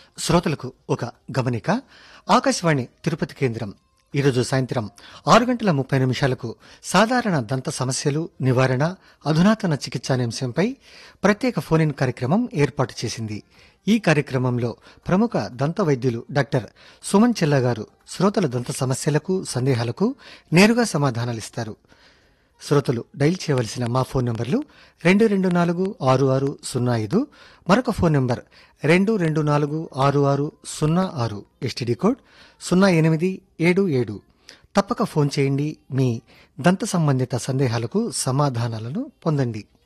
శ్రోతలకు ఒక గమనిక ఆకాశవాణి తిరుపతి కేంద్రం ఈరోజు సాయంత్రం ఆరు గంటల ముప్పై నిమిషాలకు సాధారణ దంత సమస్యలు నివారణ అధునాతన చికిత్స అనే అంశంపై ప్రత్యేక ఫోన్ ఇన్ కార్యక్రమం ఏర్పాటు చేసింది ఈ కార్యక్రమంలో ప్రముఖ దంత వైద్యులు డాక్టర్ సుమన్ చెల్ల గారు శ్రోతల దంత సమస్యలకు సందేహాలకు నేరుగా సమాధానాలిస్తారు శ్రోతలు డైల్ చేయవలసిన మా ఫోన్ నంబర్లు రెండు రెండు నాలుగు ఆరు ఆరు సున్నా ఐదు మరొక ఫోన్ నంబర్ రెండు రెండు నాలుగు ఆరు ఆరు సున్నా ఆరు ఎస్టీడీ కోడ్ సున్నా ఎనిమిది ఏడు ఏడు తప్పక ఫోన్ చేయండి మీ దంత సంబంధిత సందేహాలకు సమాధానాలను పొందండి